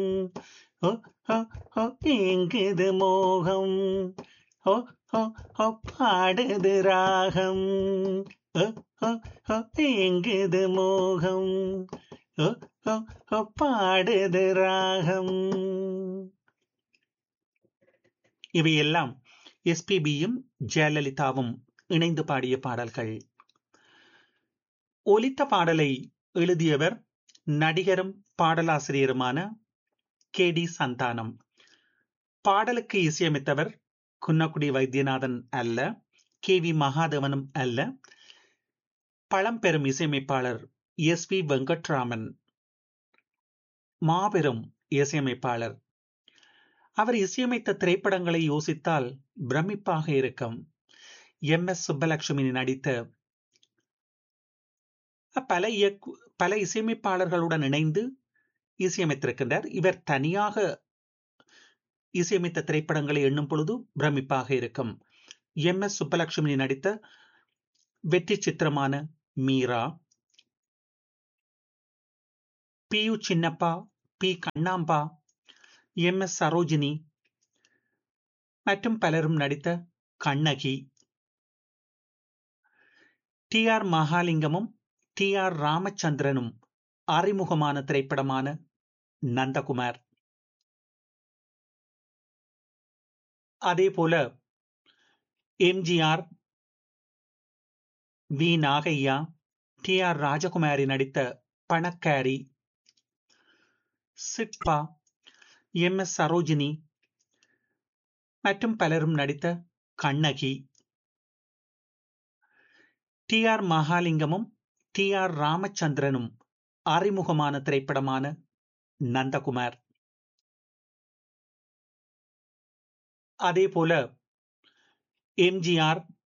ஓ ஓ ஓ ஏங்குது மோகம் ஓ ஓ ஓ பாடுது ராகம் ஓ ஓ ஓ ஏங்குது மோகம் ஓ ஓ ஓ பாடுது ராகம் இவையெல்லாம் எஸ்பிபியும் ஜெயலலிதாவும் இணைந்து பாடிய பாடல்கள் ஒலித்த பாடலை எழுதியவர் நடிகரும் பாடலாசிரியருமான கே டி சந்தானம் பாடலுக்கு இசையமைத்தவர் குன்னக்குடி வைத்தியநாதன் அல்ல கே வி மகாதேவனும் அல்ல பழம்பெரும் இசையமைப்பாளர் எஸ் வி வெங்கட்ராமன் மாபெரும் இசையமைப்பாளர் அவர் இசையமைத்த திரைப்படங்களை யோசித்தால் பிரமிப்பாக இருக்கும் எம் எஸ் சுப்பலட்சுமி நடித்த பல இயக்கு பல இசையமைப்பாளர்களுடன் இணைந்து இசையமைத்திருக்கின்றார் இவர் தனியாக இசையமைத்த திரைப்படங்களை எண்ணும் பொழுது பிரமிப்பாக இருக்கும் எம் எஸ் சுப்பலட்சுமி நடித்த வெற்றி சித்திரமான Meera P U Chinnappa P Kannamba M S Sarojini மற்றும் பலரும் நடித்த கண்ணகி டி ஆர் மகாலிங்கமும் டி ஆர் ராமச்சந்திரனும் அறிமுகமான திரைப்படமான நந்தகுமார் அதே போல MGR V Nagaiah T R Rajakumari நடித்த பணக்காரி சிட்பா எம் எஸ் சரோஜினி மற்றும் பலரும் நடித்த கண்ணகி டி ஆர் மகாலிங்கமும் டி ஆர் ராமச்சந்திரனும் அறிமுகமான திரைப்படமான நந்தகுமார் அதே போல எம்ஜிஆர்